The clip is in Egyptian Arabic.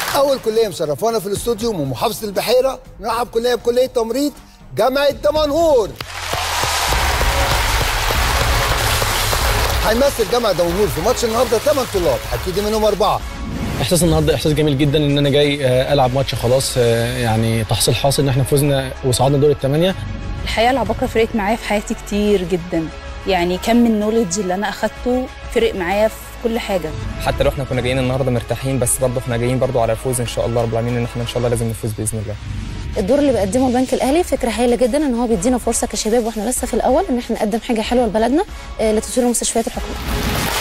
اول كليه مشرفانا في الاستوديو من محافظه البحيره نرحب كليه بكليه تمريض جامعه دمنهور هيمثل جامعه دمنهور في ماتش النهارده 8 طلاب اكيد منهم اربعه احساس النهارده احساس جميل جدا ان انا جاي آه، العب ماتش خلاص آه، يعني تحصيل حاصل ان احنا فزنا وصعدنا دور الثمانيه الحقيقه العباقره فرقت معايا في حياتي كتير جدا يعني كم النولج اللي انا اخدته فرق معايا في كل حاجه حتى لو احنا كنا جايين النهارده مرتاحين بس برضه احنا جايين برضه على الفوز ان شاء الله رب العالمين ان احنا ان شاء الله لازم نفوز باذن الله الدور اللي بيقدمه البنك الاهلي فكره هايله جدا ان هو بيدينا فرصه كشباب واحنا لسه في الاول ان احنا نقدم حاجه حلوه لبلدنا آه، لتطوير المستشفيات الحكوميه